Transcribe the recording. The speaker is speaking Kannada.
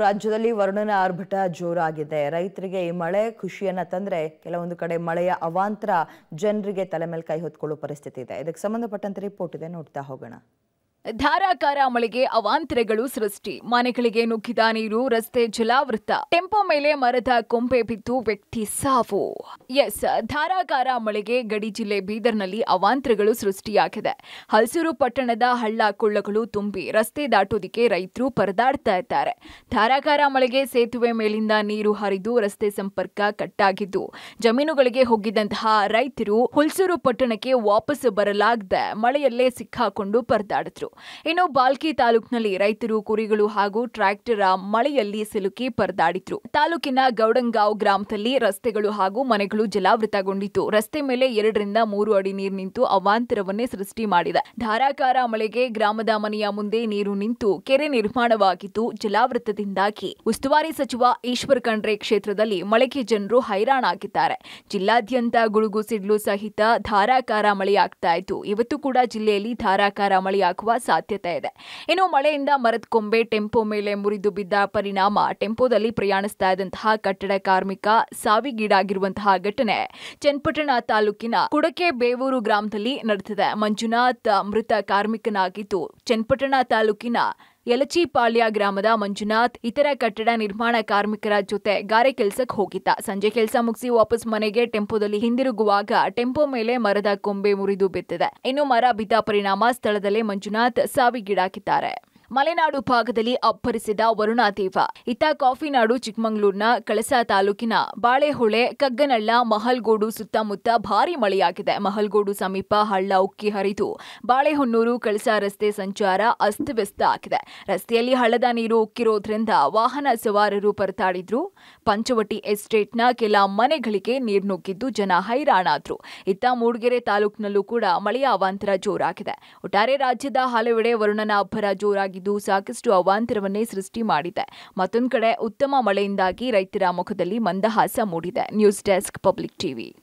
ರಾಜ್ಯದಲ್ಲಿ ವರುಣನ ಆರ್ಭಟ ಜೋರಾಗಿದೆ ರೈತರಿಗೆ ಈ ಮಳೆ ಖುಷಿಯನ್ನ ತಂದ್ರೆ ಕೆಲವೊಂದು ಕಡೆ ಮಳೆಯ ಅವಾಂತರ ಜನರಿಗೆ ತಲೆ ಮೇಲೆ ಕೈ ಹೊತ್ಕೊಳ್ಳೋ ಪರಿಸ್ಥಿತಿ ಇದೆ ಇದಕ್ಕೆ ಸಂಬಂಧಪಟ್ಟಂತೆ ರಿಪೋರ್ಟ್ ಇದೆ ನೋಡ್ತಾ ಹೋಗೋಣ ಧಾರಾಕಾರ ಮಳೆಗೆ ಅವಾಂತರಗಳು ಸೃಷ್ಟಿ ಮನೆಗಳಿಗೆ ನುಗ್ಗಿದ ನೀರು ರಸ್ತೆ ಜಲಾವೃತ ಟೆಂಪೋ ಮೇಲೆ ಮರದ ಕೊಂಬೆ ಬಿದ್ದು ವ್ಯಕ್ತಿ ಸಾವು ಎಸ್ ಧಾರಾಕಾರ ಮಳೆಗೆ ಗಡಿ ಜಿಲ್ಲೆ ಬೀದರ್ನಲ್ಲಿ ಅವಾಂತರಗಳು ಸೃಷ್ಟಿಯಾಗಿದೆ ಹಲಸೂರು ಪಟ್ಟಣದ ಹಳ್ಳ ಕೊಳ್ಳಗಳು ತುಂಬಿ ರಸ್ತೆ ದಾಟೋದಿಕ್ಕೆ ರೈತರು ಪರದಾಡ್ತಾ ಇದ್ದಾರೆ ಧಾರಾಕಾರ ಮಳೆಗೆ ಸೇತುವೆ ಮೇಲಿಂದ ನೀರು ಹರಿದು ರಸ್ತೆ ಸಂಪರ್ಕ ಕಟ್ಟಾಗಿದ್ದು ಜಮೀನುಗಳಿಗೆ ಹೋಗಿದ್ದಂತಹ ರೈತರು ಹುಲ್ಸೂರು ಪಟ್ಟಣಕ್ಕೆ ವಾಪಸ್ ಬರಲಾಗದೆ ಮಳೆಯಲ್ಲೇ ಸಿಕ್ಕಾಕೊಂಡು ಪರದಾಡಿದ್ರು ಇನ್ನು ಬಾಲ್ಕಿ ತಾಲೂಕಿನಲ್ಲಿ ರೈತರು ಕುರಿಗಳು ಹಾಗೂ ಟ್ರ್ಯಾಕ್ಟರ್ ಮಳೆಯಲ್ಲಿ ಸಿಲುಕಿ ಪರದಾಡಿದ್ರು ತಾಲೂಕಿನ ಗೌಡಂಗಾಂವ್ ಗ್ರಾಮದಲ್ಲಿ ರಸ್ತೆಗಳು ಹಾಗೂ ಮನೆಗಳು ಜಲಾವೃತಗೊಂಡಿತ್ತು ರಸ್ತೆ ಮೇಲೆ ಎರಡರಿಂದ ಮೂರು ಅಡಿ ನೀರು ನಿಂತು ಅವಾಂತರವನ್ನೇ ಸೃಷ್ಟಿ ಮಾಡಿದೆ ಧಾರಾಕಾರ ಮಳೆಗೆ ಗ್ರಾಮದ ಮನೆಯ ಮುಂದೆ ನೀರು ನಿಂತು ಕೆರೆ ನಿರ್ಮಾಣವಾಗಿದ್ದು ಜಲಾವೃತದಿಂದಾಗಿ ಉಸ್ತುವಾರಿ ಸಚಿವ ಈಶ್ವರ್ ಖಂಡ್ರೆ ಕ್ಷೇತ್ರದಲ್ಲಿ ಮಳೆಗೆ ಜನರು ಹೈರಾಣಾಗಿದ್ದಾರೆ ಜಿಲ್ಲಾದ್ಯಂತ ಗುಡುಗು ಸಿಡ್ಲು ಸಹಿತ ಧಾರಾಕಾರ ಮಳೆಯಾಗ್ತಾ ಇತ್ತು ಇವತ್ತು ಕೂಡ ಜಿಲ್ಲೆಯಲ್ಲಿ ಧಾರಾಕಾರ ಮಳೆಯಾಗುವ ಸಾಧ್ಯತೆ ಇದೆ ಇನ್ನು ಮಳೆಯಿಂದ ಮರದ ಕೊಂಬೆ ಟೆಂಪೋ ಮೇಲೆ ಮುರಿದು ಬಿದ್ದ ಪರಿಣಾಮ ಟೆಂಪೋದಲ್ಲಿ ಪ್ರಯಾಣಿಸ್ತಾ ಇದ್ದಂತಹ ಕಟ್ಟಡ ಕಾರ್ಮಿಕ ಸಾವಿಗೀಡಾಗಿರುವಂತಹ ಘಟನೆ ಚನ್ನಪಟ್ಟಣ ತಾಲೂಕಿನ ಕುಡಕೆ ಬೇವೂರು ಗ್ರಾಮದಲ್ಲಿ ನಡೆದಿದೆ ಮಂಜುನಾಥ್ ಮೃತ ಕಾರ್ಮಿಕನಾಗಿದ್ದು ಚನ್ನಪಟ್ಟಣ ತಾಲೂಕಿನ ಯಲಚಿಪಾಳ್ಯ ಗ್ರಾಮದ ಮಂಜುನಾಥ್ ಇತರ ಕಟ್ಟಡ ನಿರ್ಮಾಣ ಕಾರ್ಮಿಕರ ಜೊತೆ ಗಾರೆ ಕೆಲಸಕ್ಕೆ ಹೋಗಿದ್ದ ಸಂಜೆ ಕೆಲಸ ಮುಗಿಸಿ ವಾಪಸ್ ಮನೆಗೆ ಟೆಂಪೋದಲ್ಲಿ ಹಿಂದಿರುಗುವಾಗ ಟೆಂಪೋ ಮೇಲೆ ಮರದ ಕೊಂಬೆ ಮುರಿದು ಬಿದ್ದಿದೆ ಇನ್ನು ಮರ ಬಿದ್ದ ಪರಿಣಾಮ ಸ್ಥಳದಲ್ಲೇ ಮಂಜುನಾಥ್ ಸಾವಿಗೀಡಾಗಿದ್ದಾರೆ ಮಲೆನಾಡು ಭಾಗದಲ್ಲಿ ಅಬ್ಬರಿಸಿದ ವರುಣಾದೇವ ಇತ್ತ ಕಾಫಿನಾಡು ಚಿಕ್ಕಮಗಳೂರಿನ ಕಳಸ ತಾಲೂಕಿನ ಬಾಳೆಹೊಳೆ ಕಗ್ಗನಳ್ಳ ಮಹಲ್ಗೋಡು ಸುತ್ತಮುತ್ತ ಭಾರೀ ಮಳೆಯಾಗಿದೆ ಮಹಲ್ಗೋಡು ಸಮೀಪ ಹಳ್ಳ ಉಕ್ಕಿ ಹರಿದು ಬಾಳೆಹೊನ್ನೂರು ಕಳಸ ರಸ್ತೆ ಸಂಚಾರ ಅಸ್ತವ್ಯಸ್ತ ಆಗಿದೆ ರಸ್ತೆಯಲ್ಲಿ ಹಳ್ಳದ ನೀರು ಉಕ್ಕಿರೋದ್ರಿಂದ ವಾಹನ ಸವಾರರು ಪರದಾಡಿದ್ರು ಪಂಚವಟಿ ಎಸ್ಟೇಟ್ನ ಕೆಲ ಮನೆಗಳಿಗೆ ನೀರು ನುಗ್ಗಿದ್ದು ಜನ ಹೈರಾಣಾದ್ರು ಇತ್ತ ಮೂಡಿಗೆರೆ ತಾಲೂಕಿನಲ್ಲೂ ಕೂಡ ಮಳೆಯ ಅವಾಂತರ ಜೋರಾಗಿದೆ ಒಟ್ಟಾರೆ ರಾಜ್ಯದ ಹಲವೆಡೆ ವರುಣನ ಅಬ್ಬರ ಜೋರಾಗಿದ್ದು ಸಾಕಷ್ಟು ಅವಾಂತರವನ್ನೇ ಸೃಷ್ಟಿ ಮಾಡಿದೆ ಮತ್ತೊಂದು ಕಡೆ ಉತ್ತಮ ಮಳೆಯಿಂದಾಗಿ ರೈತರ ಮುಖದಲ್ಲಿ ಮಂದಹಾಸ ಮೂಡಿದೆ ನ್ಯೂಸ್ ಡೆಸ್ಕ್ ಪಬ್ಲಿಕ್ ಟಿವಿ